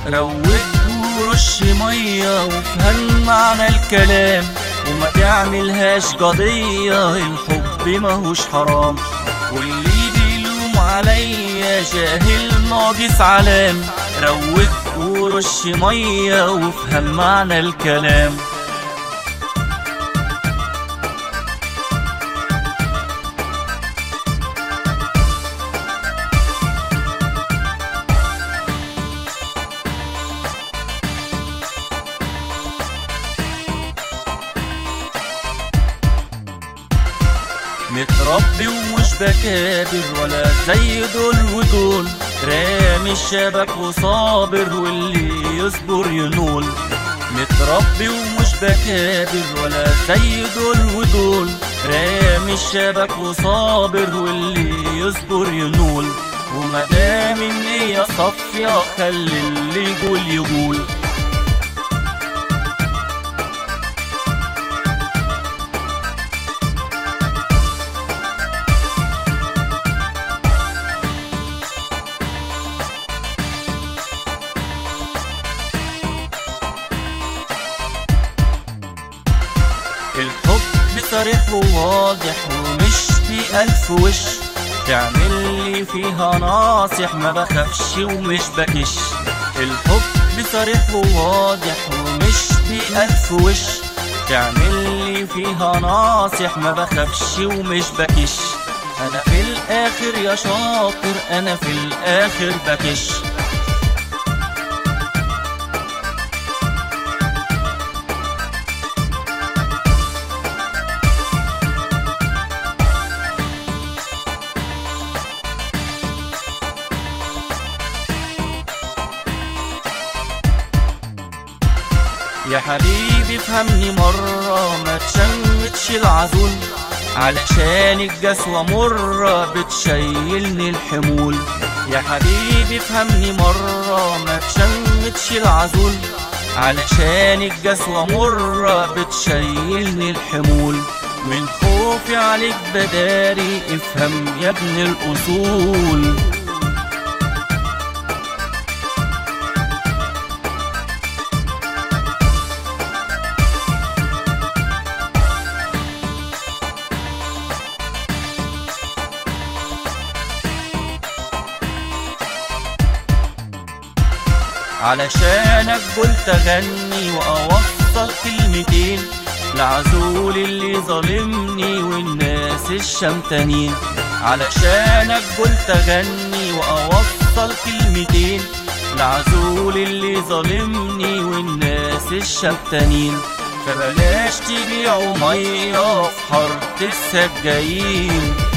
روق ورش مية وافهم معنى الكلام وما تعملهاش قضية الحب ماهوش حرام واللي بيلوم عليا جاهل ناقص علام روق ورش مية وافهم معنى الكلام متربي ومش بكابر ولا زي دول ودول رامي الشبك وصابر واللي يصبر ينول متربي ومش بكابر ولا زي دول ودول رامي الشبك وصابر واللي يصبر ينول ومدام النية صافية خلي اللي يقول يقول الحب صريح وواضح ومش بألف وش تعمل لي فيها ناصح ما بخافش ومش بكش الحب صريح وواضح ومش بألف وش تعمل لي فيها ناصح ما بخافش ومش بكش انا في الاخر يا شاطر انا في الاخر بكش يا حبيبي افهمني مرة ما تشمتش العزول علشان الجسوة مرة بتشيلني الحمول يا حبيبي افهمني مرة ما تشمتش العزول علشان الجسوة مرة بتشيلني الحمول من خوفي عليك بداري افهم يا ابن الأصول علشانك قلت اغني واوصل كلمتين لعزول اللي ظالمني والناس الشمتانين علشانك قلت اغني واوصل كلمتين لعزول اللي ظالمني والناس الشمتانين فبلاش تبيعوا ميه في حاره السجايين